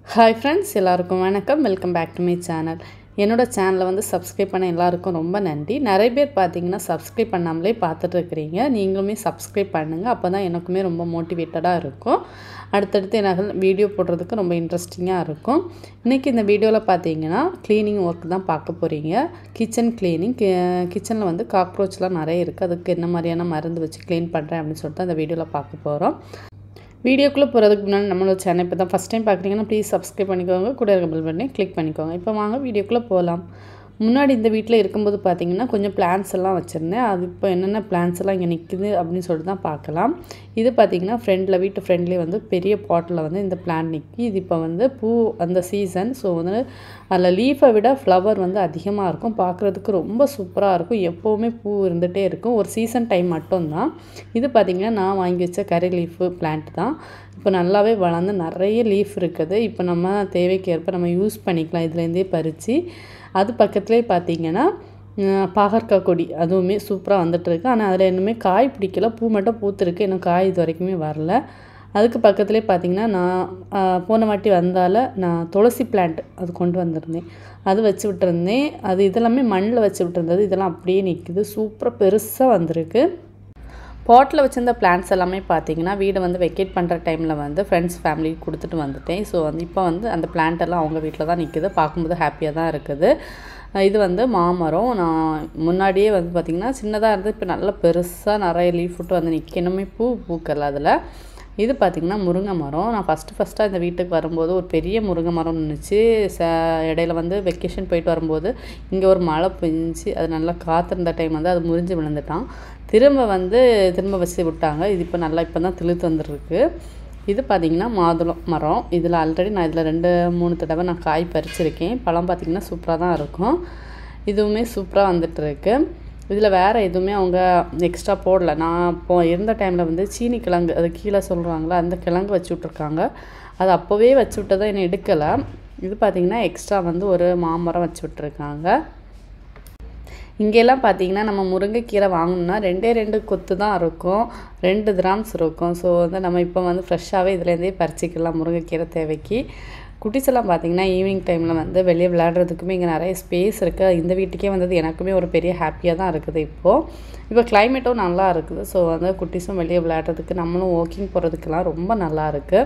hi friends எல்லாருக்கும் வணக்கம் welcome back to my channel என்னோட சேனலை வந்து சப்ஸ்கிரைப் பண்ண எல்லாருக்கும் ரொம்ப நன்றி நிறைய பேர் பார்த்தீங்கன்னா சப்ஸ்கிரைப் பண்ணாமலே பார்த்துட்டு இருக்கிறீங்க நீங்களுமே சப்ஸ்கிரைப் பண்ணுங்கள் அப்போ தான் எனக்குமே ரொம்ப மோட்டிவேட்டடாக இருக்கும் அடுத்தடுத்து எனக்கு வீடியோ போடுறதுக்கு ரொம்ப இன்ட்ரெஸ்டிங்காக இருக்கும் இன்றைக்கி இந்த வீடியோவில் பார்த்தீங்கன்னா க்ளீனிங் ஒர்க் தான் பார்க்க போகிறீங்க கிச்சன் க்ளீனிங் கிச்சனில் வந்து காக்ரோச்லாம் நிறைய இருக்குது அதுக்கு என்ன மாதிரியான மருந்து வச்சு க்ளீன் பண்ணுறேன் அப்படின்னு சொல்லிட்டு அந்த வீடியோவில் பார்க்க போகிறோம் வீடியோக்குள்ளே போகிறதுக்கு முன்னாடி நம்மளோட சேனல் இப்போ தான் ஃபஸ்ட் டைம் பார்க்குறீங்கன்னா ப்ளீஸ் சப்ஸ்கிரைப் பண்ணிக்கோங்க கூட இருக்க பில் பண்ணி கிளிக் பண்ணிக்கோங்க இப்போ வாங்க வீடியோக்குள்ளே போகலாம் முன்னாடி இந்த வீட்டில் இருக்கும்போது பார்த்தீங்கன்னா கொஞ்சம் பிளான்ஸ் எல்லாம் வச்சுருந்தேன் அது இப்போ என்னென்ன பிளான்ஸ் எல்லாம் இங்கே நிற்குது அப்படின்னு சொல்லிட்டு தான் பார்க்கலாம் இது பார்த்திங்கன்னா ஃப்ரெண்டில் வீட்டு ஃப்ரெண்ட்லேயே வந்து பெரிய பாட்டில் வந்து இந்த பிளான் நிற்கி இது இப்போ வந்து பூ அந்த சீசன் ஸோ வந்து அதில் லீஃபை விட ஃப்ளவர் வந்து அதிகமாக இருக்கும் பார்க்குறதுக்கு ரொம்ப சூப்பராக இருக்கும் எப்போவுமே பூ இருந்துகிட்டே இருக்கும் ஒரு சீசன் டைம் மட்டும்தான் இது பார்த்திங்கன்னா நான் வாங்கி வச்ச கரி லீஃபு பிளான்ட் தான் இப்போ நல்லாவே வளர்ந்து நிறைய லீஃப் இருக்குது இப்போ நம்ம தேவைக்கேற்ப நம்ம யூஸ் பண்ணிக்கலாம் இதுலேருந்தே பறித்து அது பக்கத்துலேயே பார்த்தீங்கன்னா பாகற்காய் கொடி அதுவுமே சூப்பராக வந்துட்டுருக்கு ஆனால் அதில் இன்னுமே காய் பிடிக்கல பூ மட்டும் பூத்துருக்கு இன்னும் காய் இது வரைக்குமே வரல அதுக்கு பக்கத்துலேயே பார்த்தீங்கன்னா நான் போன வாட்டி வந்தால நான் துளசி பிளான்ட் அது கொண்டு வந்திருந்தேன் அது வச்சு விட்டுருந்தேன் அது இதெல்லாமே மண்ணில் வச்சு விட்டுருந்தது இதெல்லாம் அப்படியே நிற்குது சூப்பராக பெருசாக வந்திருக்கு பாட்டில் வச்சுருந்த பிளான்ஸ் எல்லாமே பார்த்தீங்கன்னா வீடை வந்து வெக்கேட் பண்ணுற டைமில் வந்து ஃப்ரெண்ட்ஸ் ஃபேமிலி கொடுத்துட்டு வந்துட்டேன் ஸோ வந்து இப்போ வந்து அந்த பிளான்ட் எல்லாம் அவங்க வீட்டில் தான் நிற்குது பார்க்கும்போது ஹாப்பியாக தான் இருக்குது இது வந்து மாமரம் நான் முன்னாடியே வந்து பார்த்திங்கன்னா சின்னதாக இருந்து இப்போ நல்லா பெருசாக நிறைய லீஃப் விட்டு வந்து நிற்கணுமே பூ பூக்கல அதில் இது பார்த்திங்கன்னா முருங்கை மரம் நான் ஃபஸ்ட்டு ஃபஸ்ட்டாக இந்த வீட்டுக்கு வரும்போது ஒரு பெரிய முருங்கை மரம் நின்றுச்சு ச இடையில வந்து வெக்கேஷன் போயிட்டு வரும்போது இங்கே ஒரு மழை பெஞ்சிச்சு அது நல்லா காத்திருந்த டைம் வந்து அது முறிஞ்சு விழுந்துட்டான் திரும்ப வந்து திரும்ப வச்சு விட்டாங்க இது இப்போ நல்லா இப்போ தான் திழுத்து வந்துருக்கு இது பார்த்திங்கன்னா மாதுளம் மரம் இதில் ஆல்ரெடி நான் இதில் ரெண்டு மூணு தடவை நான் காய் பறிச்சிருக்கேன் பழம் பார்த்திங்கன்னா சூப்பராக தான் இருக்கும் இதுவுமே சூப்பராக வந்துட்டுருக்கு இதில் வேறு எதுவுமே அவங்க எக்ஸ்ட்ரா போடல நான் இப்போ இருந்த டைமில் வந்து சீனி கிழங்கு அது கீழே சொல்கிறாங்களா அந்த கிழங்கு வச்சு விட்ருக்காங்க அது அப்போவே வச்சு விட்டதை என்னை எடுக்கலை இது பார்த்திங்கன்னா எக்ஸ்ட்ரா வந்து ஒரு மாமரம் வச்சு விட்ருக்காங்க இங்கெல்லாம் பார்த்தீங்கன்னா நம்ம முருங்கைக்கீரை வாங்கணும்னா ரெண்டே ரெண்டு கொத்து தான் இருக்கும் ரெண்டு கிராம்ஸ் இருக்கும் ஸோ வந்து நம்ம இப்போ வந்து ஃப்ரெஷ்ஷாகவே இதுலேருந்தே பறிச்சிக்கலாம் முருங்கைக்கீரை தேவைக்கு குட்டிஸ் எல்லாம் பார்த்தீங்கன்னா ஈவினிங் டைமில் வந்து வெளியே விளையாடுறதுக்குமே இங்கே நிறைய ஸ்பேஸ் இருக்குது இந்த வீட்டுக்கே வந்தது எனக்குமே ஒரு பெரிய ஹாப்பியாக தான் இருக்குது இப்போது இப்போ கிளைமேட்டும் நல்லா இருக்குது ஸோ வந்து குட்டிஸும் வெளியே விளையாடுறதுக்கு நம்மளும் வாக்கிங் போகிறதுக்கெல்லாம் ரொம்ப நல்லா இருக்குது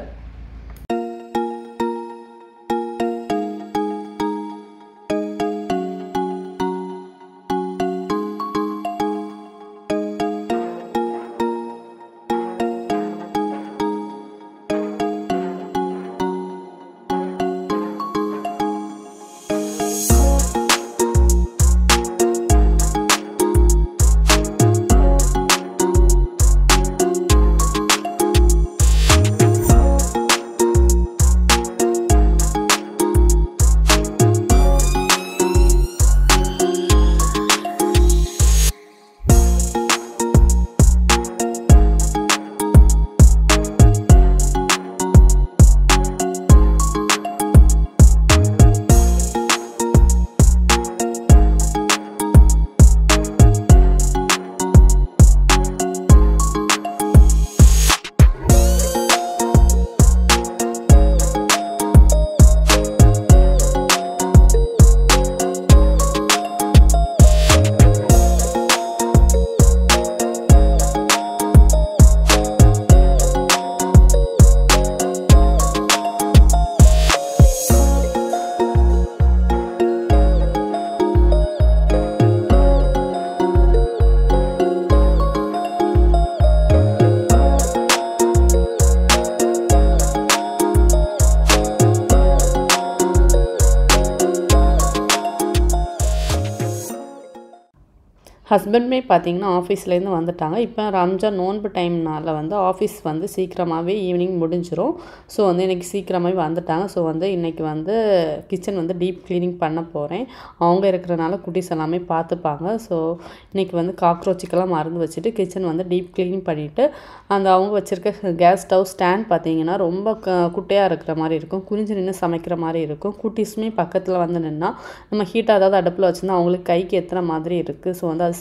ஹஸ்பண்டுமே பார்த்தீங்கன்னா ஆஃபீஸ்லேருந்து வந்துட்டாங்க இப்போ ரம்ஜான் நோன்பு டைம்னால வந்து ஆஃபீஸ் வந்து சீக்கிரமாகவே ஈவினிங் முடிஞ்சிடும் ஸோ வந்து இன்றைக்கி சீக்கிரமாகவே வந்துட்டாங்க ஸோ வந்து இன்றைக்கி வந்து கிச்சன் வந்து டீப் க்ளீனிங் பண்ண போகிறேன் அவங்க இருக்கிறனால குட்டீஸ் எல்லாமே பார்த்துப்பாங்க ஸோ இன்றைக்கி வந்து காக்ரோச்சுக்கெல்லாம் மருந்து வச்சுட்டு கிச்சன் வந்து டீப் க்ளீனிங் பண்ணிவிட்டு அந்த அவங்க வச்சுருக்க கேஸ் ஸ்டவ் ஸ்டாண்ட் பார்த்தீங்கன்னா ரொம்ப க குட்டையாக இருக்கிற மாதிரி இருக்கும் குனிஞ்சு நின்று சமைக்கிற மாதிரி இருக்கும் குட்டீஸுமே பக்கத்தில் வந்து நின்னா நம்ம ஹீட்டாக ஏதாவது அடுப்பில் வச்சுருந்தா அவங்களுக்கு கைக்கு எத்தனை மாதிரி இருக்குது ஸோ வந்து அது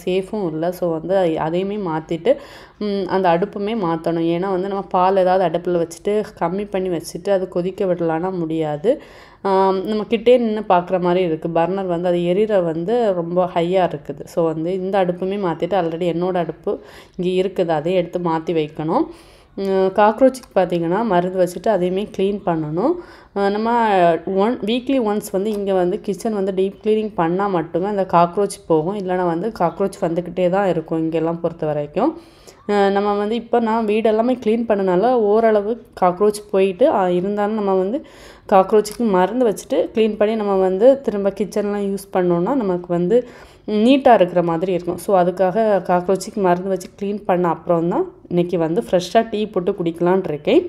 சேஃபும் இல்லை ஸோ வந்து அதையுமே மாற்றிட்டு அந்த அடுப்புமே மாற்றணும் ஏன்னா வந்து நம்ம பால் ஏதாவது அடுப்பில் வச்சுட்டு கம்மி பண்ணி வச்சுட்டு அது கொதிக்க விடலான்னா முடியாது நம்ம கிட்டே நின்று பார்க்குற மாதிரி இருக்குது பர்னர் வந்து அது எரிகிற வந்து ரொம்ப ஹையாக இருக்குது ஸோ வந்து இந்த அடுப்புமே மாற்றிட்டு ஆல்ரெடி என்னோடய அடுப்பு இங்கே இருக்குது அதையும் எடுத்து மாற்றி வைக்கணும் காக்ரோச்சுக்கு பார்த்திங்கன்னா மருந்து வச்சுட்டு அதையுமே க்ளீன் பண்ணணும் நம்ம ஒன் வீக்லி ஒன்ஸ் வந்து இங்கே வந்து கிச்சன் வந்து டீப் க்ளீனிங் பண்ணால் மட்டுமே அந்த காக்ரோச் போகும் இல்லைனா வந்து காக்ரோச் வந்துக்கிட்டே தான் இருக்கும் இங்கெல்லாம் பொறுத்த வரைக்கும் நம்ம வந்து இப்போ நான் வீடு எல்லாமே க்ளீன் பண்ணனால ஓரளவு காக்ரோச் போயிட்டு இருந்தாலும் நம்ம வந்து காக்ரோச்சுக்கு மருந்து வச்சுட்டு க்ளீன் பண்ணி நம்ம வந்து திரும்ப கிச்சன்லாம் யூஸ் பண்ணோன்னா நமக்கு வந்து நீட்டாக இருக்கிற மாதிரி இருக்கும் ஸோ அதுக்காக காக்ரோச்சுக்கு மருந்து வச்சு க்ளீன் பண்ண அப்புறம் தான் இன்றைக்கி வந்து ஃப்ரெஷ்ஷாக டீ போட்டு குடிக்கலான் இருக்கேன்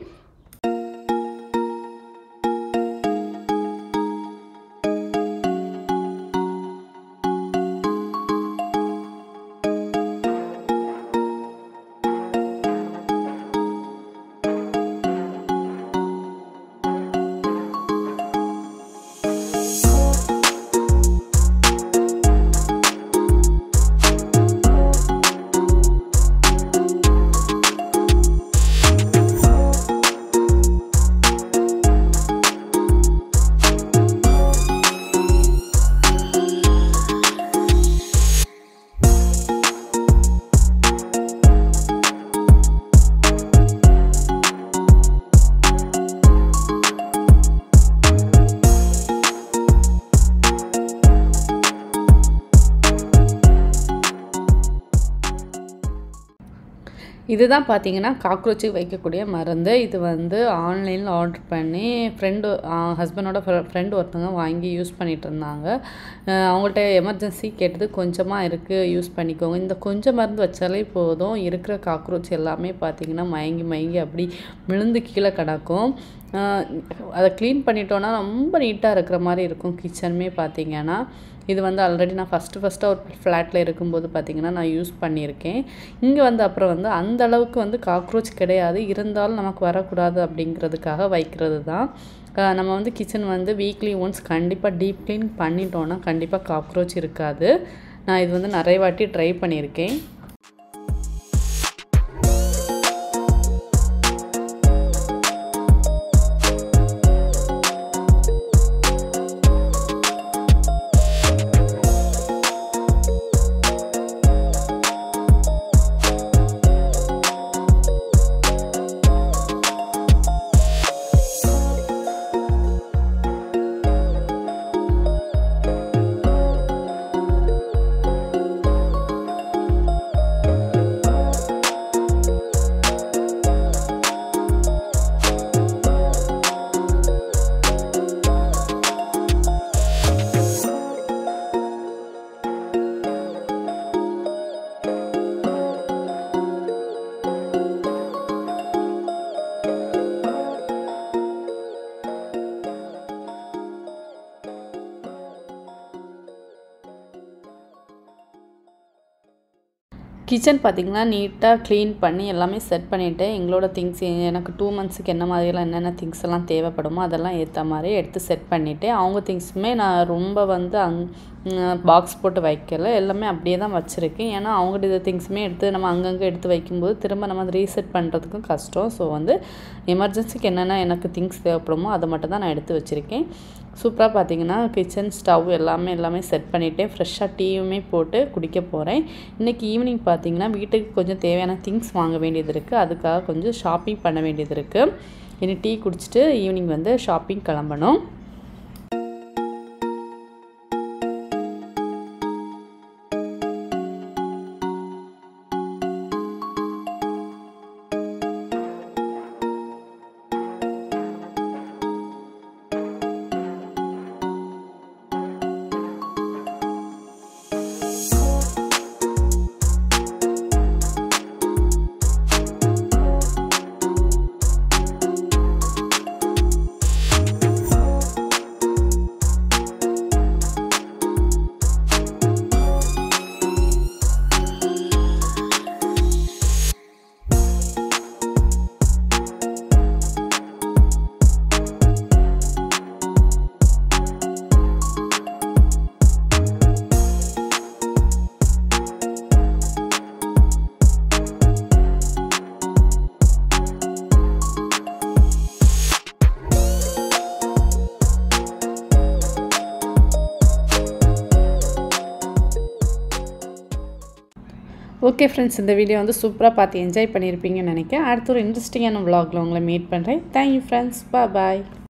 இதுதான் பார்த்தீங்கன்னா காக்ரோச்சுக்கு வைக்கக்கூடிய மருந்து இது வந்து ஆன்லைனில் ஆர்டர் பண்ணி ஃப்ரெண்டு ஹஸ்பண்டோட ஃப்ரெண்டு ஒருத்தவங்க வாங்கி யூஸ் பண்ணிகிட்டு இருந்தாங்க அவங்கள்ட்ட எமர்ஜென்சி கேட்டது கொஞ்சமாக இருக்குது யூஸ் பண்ணிக்கோங்க இந்த கொஞ்சம் மருந்து வச்சாலே போதும் இருக்கிற காக்ரோச் எல்லாமே பார்த்திங்கன்னா மயங்கி மயங்கி அப்படி விழுந்து கீழே கிடக்கும் அதை க்ளீன் பண்ணிட்டோன்னா ரொம்ப நீட்டாக இருக்கிற மாதிரி இருக்கும் கிச்சனுமே பார்த்திங்கன்னா இது வந்து ஆல்ரெடி நான் ஃபஸ்ட்டு ஃபஸ்ட்டாக ஒரு ஃப்ளாட்டில் இருக்கும்போது பார்த்திங்கன்னா நான் யூஸ் பண்ணியிருக்கேன் இங்கே வந்து அப்புறம் வந்து அந்த அளவுக்கு வந்து காக்ரோச் கிடையாது இருந்தாலும் நமக்கு வரக்கூடாது அப்படிங்கிறதுக்காக வைக்கிறது தான் நம்ம வந்து கிச்சன் வந்து வீக்லி ஒன்ஸ் கண்டிப்பாக டீப் க்ளீன் பண்ணிட்டோன்னா கண்டிப்பாக காக்ரோச் இருக்காது நான் இது வந்து நிறைய வாட்டி ட்ரை பண்ணியிருக்கேன் கிச்சன் பார்த்திங்கன்னா நீட்டாக க்ளீன் பண்ணி எல்லாமே செட் பண்ணிவிட்டு எங்களோட திங்ஸ் எனக்கு டூ மந்த்ஸுக்கு என்ன மாதிரியெல்லாம் என்னென்ன திங்ஸ் எல்லாம் தேவைப்படுமோ அதெல்லாம் ஏற்ற மாதிரி எடுத்து செட் பண்ணிவிட்டு அவங்க திங்ஸுமே நான் ரொம்ப வந்து அங் பாக்ஸ் போட்டு வைக்கல எல்லாமே அப்படியே தான் வச்சுருக்கேன் ஏன்னா அவங்கள்ட்ட திங்ஸுமே எடுத்து நம்ம அங்கங்கே எடுத்து வைக்கும்போது திரும்ப நம்ம அதை ரீசெட் பண்ணுறதுக்கும் கஷ்டம் ஸோ வந்து எமர்ஜென்சிக்கு என்னென்ன எனக்கு திங்ஸ் தேவைப்படுமோ அதை மட்டும் தான் நான் எடுத்து வச்சுருக்கேன் சூப்பராக பார்த்தீங்கன்னா கிச்சன் ஸ்டவ் எல்லாமே எல்லாமே செட் பண்ணிவிட்டேன் ஃப்ரெஷ்ஷாக டீயுமே போட்டு குடிக்க போகிறேன் இன்றைக்கி ஈவினிங் பார்த்தீங்கன்னா வீட்டுக்கு கொஞ்சம் தேவையான திங்ஸ் வாங்க வேண்டியது இருக்குது அதுக்காக கொஞ்சம் ஷாப்பிங் பண்ண வேண்டியது இருக்குது இனி டீ குடிச்சிட்டு ஈவினிங் வந்து ஷாப்பிங் கிளம்பணும் ஓகே ஃப்ரெண்ட்ஸ் இந்த வீடியோ வந்து சூப்பராக பார்த்து என்ஜாய் பண்ணியிருப்பீங்கன்னு நினைக்கிறேன் அடுத்த ஒரு இன்ட்ரெஸ்டிங்கான vlogல உங்களை மீட் பண்ணுறேன் தேங்க்யூ ஃப்ரெண்ட்ஸ் பாய்